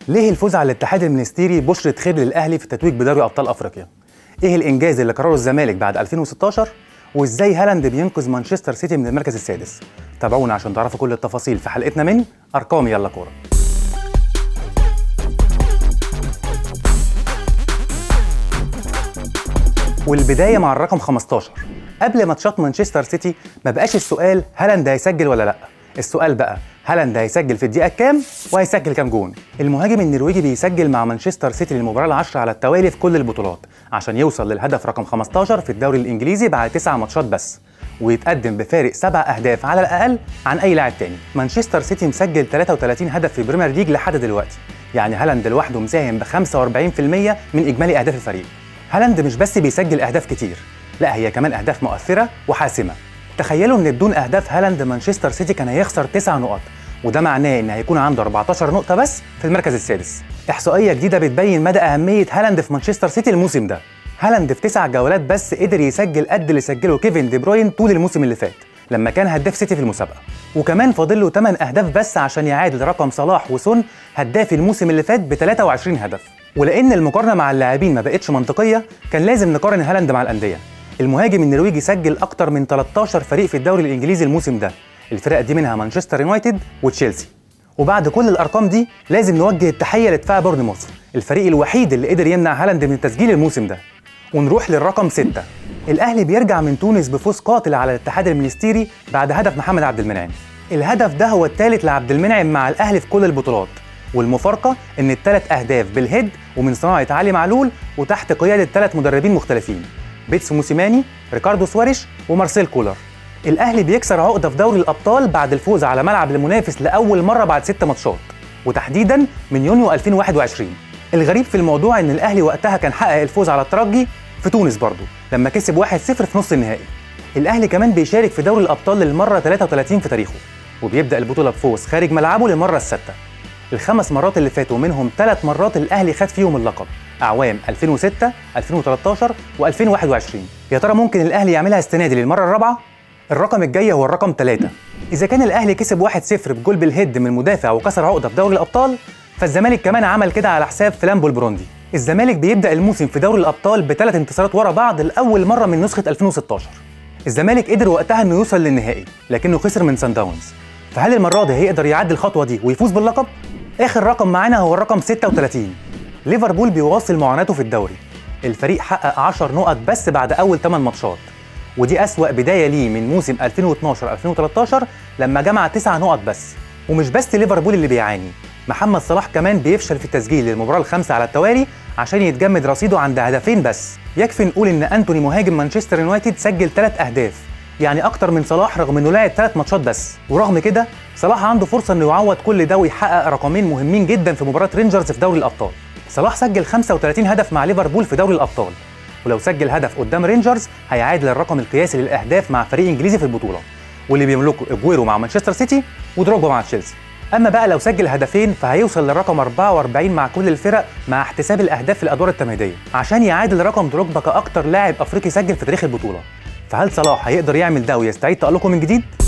ليه الفوز على الاتحاد المنستيري بشرة خير للأهلي في التتويج بدوري أبطال أفريقيا؟ إيه الإنجاز اللي قرره الزمالك بعد 2016؟ وإزاي هالاند بينقذ مانشستر سيتي من المركز السادس؟ تابعونا عشان تعرفوا كل التفاصيل في حلقتنا من أرقام يلا كورة. والبداية مع الرقم 15 قبل ماتشات مانشستر سيتي ما بقاش السؤال هالاند هيسجل ولا لا السؤال بقى هالاند هيسجل في الدقيقة كام وهيسجل كام جون المهاجم النرويجي بيسجل مع مانشستر سيتي للمباراة العشرة على التوالي في كل البطولات عشان يوصل للهدف رقم 15 في الدوري الإنجليزي بعد تسع ماتشات بس ويتقدم بفارق سبع أهداف على الأقل عن أي لاعب تاني مانشستر سيتي مسجل 33 هدف في بريمير ليج لحد دلوقتي يعني هالاند لوحده مساهم ب 45% من إجمالي أهداف الفريق هالاند مش بس بيسجل أهداف كتير لا هي كمان أهداف مؤثرة وحاسمة تخيلوا ان بدون اهداف هالاند مانشستر سيتي كان هيخسر 9 نقط وده معناه ان هيكون عنده 14 نقطة بس في المركز السادس. إحصائية جديدة بتبين مدى أهمية هالاند في مانشستر سيتي الموسم ده. هالاند في تسع جولات بس قدر يسجل قد اللي سجله كيفن دي بروين طول الموسم اللي فات لما كان هداف سيتي في المسابقة. وكمان فاضل له 8 أهداف بس عشان يعادل رقم صلاح وسون هداف الموسم اللي فات ب 23 هدف. ولأن المقارنة مع اللاعبين ما بقتش منطقية كان لازم نقارن هالاند مع الأندية. المهاجم النرويجي سجل أكتر من 13 فريق في الدوري الإنجليزي الموسم ده الفرق دي منها مانشستر يونايتد وتشيلسي وبعد كل الارقام دي لازم نوجه التحيه لدفاع بورنموث الفريق الوحيد اللي قدر يمنع هالاند من تسجيل الموسم ده ونروح للرقم 6 الاهلي بيرجع من تونس بفوز قاتل على الاتحاد المنستيري بعد هدف محمد عبد المنعم الهدف ده هو الثالث لعبد المنعم مع الاهلي في كل البطولات والمفارقه ان الثلاث اهداف بالهيد ومن صناعه علي معلول وتحت قياده ثلاث مدربين مختلفين بيتس موسيماني ريكاردو سواريش ومارسيل كولر الاهلي بيكسر عقده في دوري الابطال بعد الفوز على ملعب المنافس لاول مره بعد ست ماتشات وتحديدا من يونيو 2021 الغريب في الموضوع ان الاهلي وقتها كان حقق الفوز على الترجي في تونس برضه لما كسب 1-0 في نص النهائي الاهلي كمان بيشارك في دوري الابطال للمره 33 في تاريخه وبيبدا البطوله بفوز خارج ملعبه للمره السادسه الخمس مرات اللي فاتوا منهم ثلاث مرات الاهلي خد فيهم اللقب اعوام 2006 2013 و2021 يا ترى ممكن الاهلي يعملها السنه دي للمره الرابعه الرقم الجاي هو الرقم 3 إذا كان الأهلي كسب 1-0 بجول بالهيد من مدافع وكسر عقدة في دوري الأبطال فالزمالك كمان عمل كده على حساب فلامبو البروندي الزمالك بيبدأ الموسم في دوري الأبطال بثلاث انتصارات ورا بعض لأول مرة من نسخة 2016 الزمالك قدر وقتها إنه يوصل للنهائي لكنه خسر من سان داونز فهل المرة دي هيقدر يعدي الخطوة دي ويفوز باللقب؟ آخر رقم معانا هو الرقم 36 ليفربول بيواصل معاناته في الدوري الفريق حقق 10 نقط بس بعد أول 8 ماتشات ودي أسوأ بداية ليه من موسم 2012-2013 لما جمع 9 نقط بس ومش بس ليفربول اللي بيعاني محمد صلاح كمان بيفشل في التسجيل للمباراة الخامسة على التوالي عشان يتجمد رصيده عند هدفين بس يكفي نقول ان انتوني مهاجم مانشستر يونايتد سجل 3 اهداف يعني اكتر من صلاح رغم انه لعب 3 ماتشات بس ورغم كده صلاح عنده فرصة انه يعوض كل ده ويحقق رقمين مهمين جدا في مباراة رينجرز في دوري الابطال صلاح سجل 35 هدف مع ليفربول في دوري الابطال ولو سجل هدف قدام رينجرز هيعادل الرقم القياسي للاهداف مع فريق انجليزي في البطوله واللي بيملكه اجويرو مع مانشستر سيتي ودروجبا مع تشيلسي اما بقى لو سجل هدفين فهيوصل للرقم 44 مع كل الفرق مع احتساب الاهداف في الادوار التمهيديه عشان يعادل رقم دروجبا كاكتر لاعب افريقي سجل في تاريخ البطوله فهل صلاح هيقدر يعمل ده ويستعيد تالقه من جديد